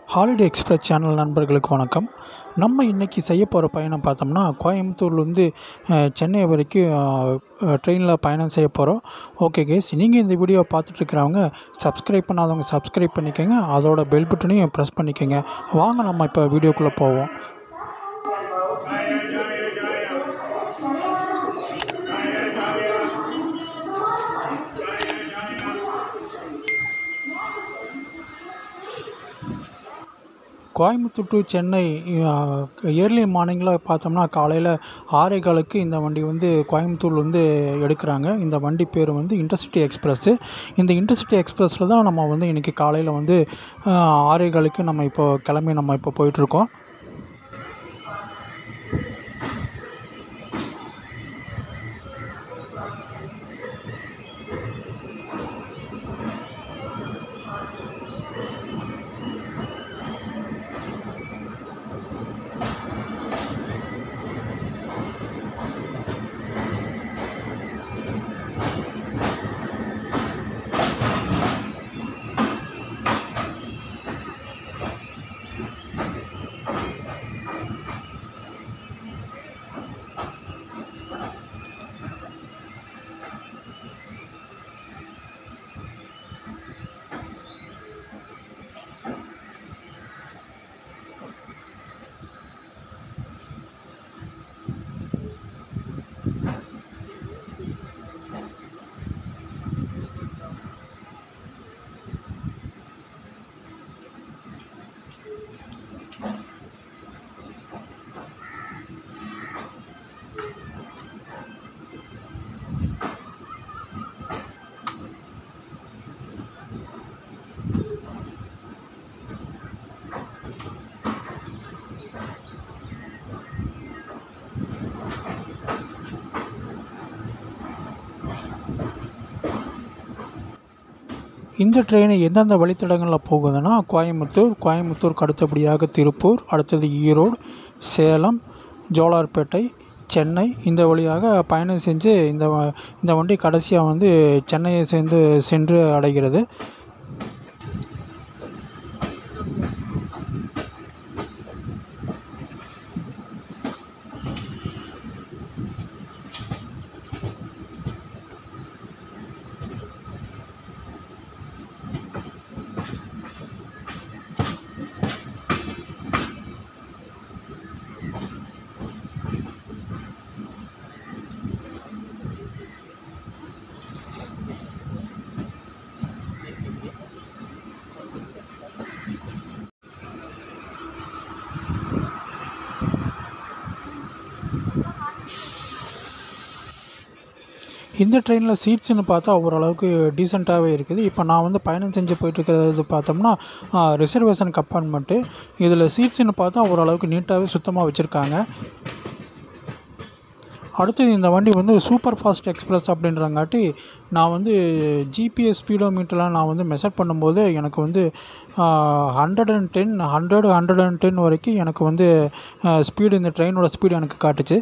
holiday express channel நண்பர்களுக்கு வணக்கம் நம்ம இன்றைக்கி செய்ய போகிற பயணம் பார்த்தோம்னா கோயம்புத்தூர்லேருந்து அஹ், சென்னை வரைக்கும் ட்ரெயினில் பயணம் செய்ய போகிறோம் ஓகே கேஸ் நீங்கள் இந்த வீடியோ பார்த்துட்டு இருக்கிறவங்க சப்ஸ்கிரைப் பண்ணாதவங்க சப்ஸ்கிரைப் பண்ணிக்கோங்க அதோட பெல் பட்டனையும் ப்ரெஸ் பண்ணிக்கோங்க வாங்க நம்ம இப்போ வீடியோக்குள்ளே போவோம் கோயம்புத்தூர் டு சென்னை இயர்லி மார்னிங்கில் பார்த்தோம்னா காலையில் ஆறே காலுக்கு இந்த வண்டி வந்து கோயம்புத்தூர்ல வந்து எடுக்கிறாங்க இந்த வண்டி பேர் வந்து இன்டர்சிட்டி எக்ஸ்பிரஸ்ஸு இந்த இன்டர்சிட்டி எக்ஸ்பிரஸில் தான் நம்ம வந்து இன்றைக்கி காலையில் வந்து அஹ், ஆறே காலுக்கு நம்ம இப்போ கிளம்பி நம்ம இப்போ போயிட்டுருக்கோம் இந்த ட்ரெயின் எந்தெந்த வழித்தடங்களில் போகுதுன்னா கோயம்புத்தூர் கோயம்புத்தூருக்கு அடுத்தபடியாக திருப்பூர் அடுத்தது ஈரோடு சேலம் ஜோலார்பேட்டை சென்னை இந்த வழியாக பயணம் செஞ்சு இந்த வ- இந்த வண்டி கடைசியாக வந்து சென்னையை சேர்ந்து சென்று அடைகிறது இந்த ட்ரெயினில் சீட்ஸ்னு பார்த்தா ஓரளவுக்கு டீசெண்டாகவே இருக்குது இப்போ நான் வந்து பயணம் செஞ்சு போயிட்டுருக்கிறது பார்த்தோம்னா ரிசர்வேஷன் கம்பார்ட்மெண்ட்டு இதில் சீட்ஸ்னு பார்த்தா ஓரளவுக்கு நீட்டாகவே சுத்தமாக வச்சுருக்காங்க அடுத்தது இந்த வண்டி வந்து சூப்பர் ஃபாஸ்ட் எக்ஸ்பிரஸ் அப்படின்றங்காட்டி நான் வந்து ஜிபிஎஸ் ஸ்பீடோமீட்டர்லாம் நான் வந்து மெஷர் பண்ணும்போது எனக்கு வந்து hundred and ten hundred hundred and ten வரைக்கும் எனக்கு வந்து ஸ்பீடு இந்த ட்ரெயினோட ஸ்பீடு எனக்கு காட்டுச்சு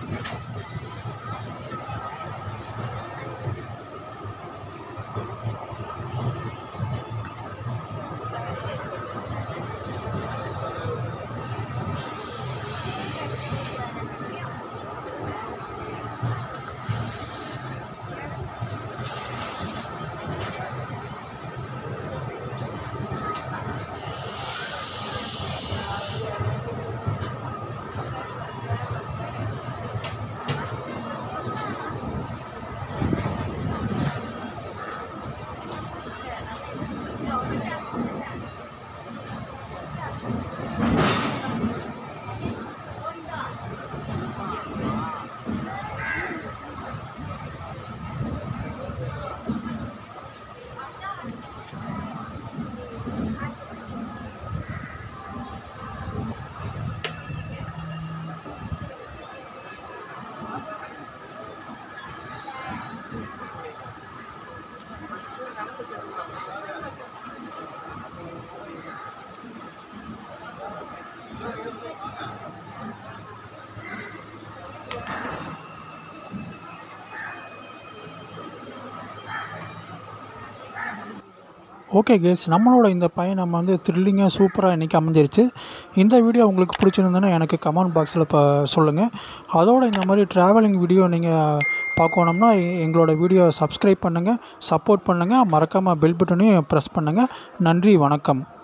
ஓகே கேஸ் நம்மளோட இந்த பயணம் வந்து த்ரில்லிங்காக சூப்பராக இன்றைக்கி அமைஞ்சிருச்சு இந்த வீடியோ உங்களுக்கு பிடிச்சிருந்ததுன்னா எனக்கு கமெண்ட் பாக்ஸில் இப்போ சொல்லுங்கள் அதோட இந்த மாதிரி ட்ராவலிங் வீடியோ நீங்கள் பார்க்கணும்னா எ- எங்களோட வீடியோ சப்ஸ்கிரைப் பண்ணுங்கள் சப்போர்ட் பண்ணுங்கள் மறக்காமல் பெல் பட்டனையும் ப்ரெஸ் பண்ணுங்கள் நன்றி வணக்கம்